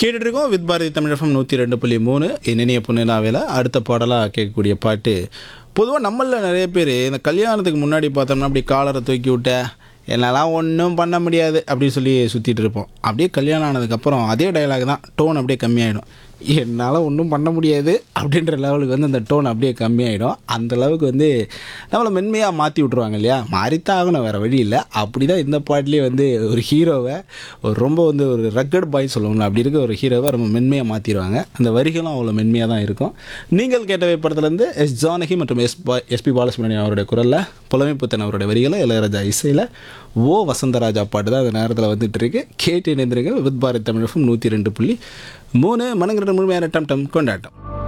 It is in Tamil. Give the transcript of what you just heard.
கேட்டுட்டு இருக்கோம் வித் பாரதி தமிழகம் நூற்றி ரெண்டு புள்ளி மூணு இனிய புண்ணியனாவில் அடுத்த பாடலாக கேட்கக்கூடிய பாட்டு பொதுவாக நம்மளில் நிறைய பேர் இந்த கல்யாணத்துக்கு முன்னாடி பார்த்தோம்னா அப்படி காலரை தூக்கி விட்ட என்னெல்லாம் ஒன்றும் பண்ண முடியாது அப்படின்னு சொல்லி சுற்றிட்டு இருப்போம் அப்படியே கல்யாணம் ஆனதுக்கப்புறம் அதே டயலாக் தான் டோன் அப்படியே கம்மியாயிடும் என்னால் ஒன்றும் பண்ண முடியாது அப்படின்ற லெவலுக்கு வந்து அந்த டோன் அப்படியே கம்மியாயிடும் அந்த அளவுக்கு வந்து நம்மளை மென்மையாக மாற்றி விட்ருவாங்க இல்லையா மாறித்தான் ஆகணும் வேறு வழி இல்லை அப்படி தான் இந்த பாட்டிலே வந்து ஒரு ஹீரோவை ஒரு ரொம்ப வந்து ஒரு ரக்கட் பாய் சொல்லுவோம்ல அப்படி இருக்க ஒரு ஹீரோவை ரொம்ப மென்மையாக மாற்றிடுவாங்க அந்த வரிகளும் அவ்வளோ மென்மையாக தான் இருக்கும் நீங்கள் கேட்ட படத்துலேருந்து எஸ் ஜானகி மற்றும் எஸ் பா எஸ்பி பாலசுப்ரமணியம் அவருடைய குரலில் புலமை புத்தன் அவருடைய வரிகளை இளையராஜா இசையில் ஓ வசந்தராஜா பாட்டு தான் அந்த நேரத்தில் வந்துட்டு இருக்கு கேட்டு இணைந்திருங்கள் வித் பாரத் தமிழகம் நூற்றி ரெண்டு புள்ளி மூணு மனங்கிற முழுமையான டம் டம் கொண்டாட்டம்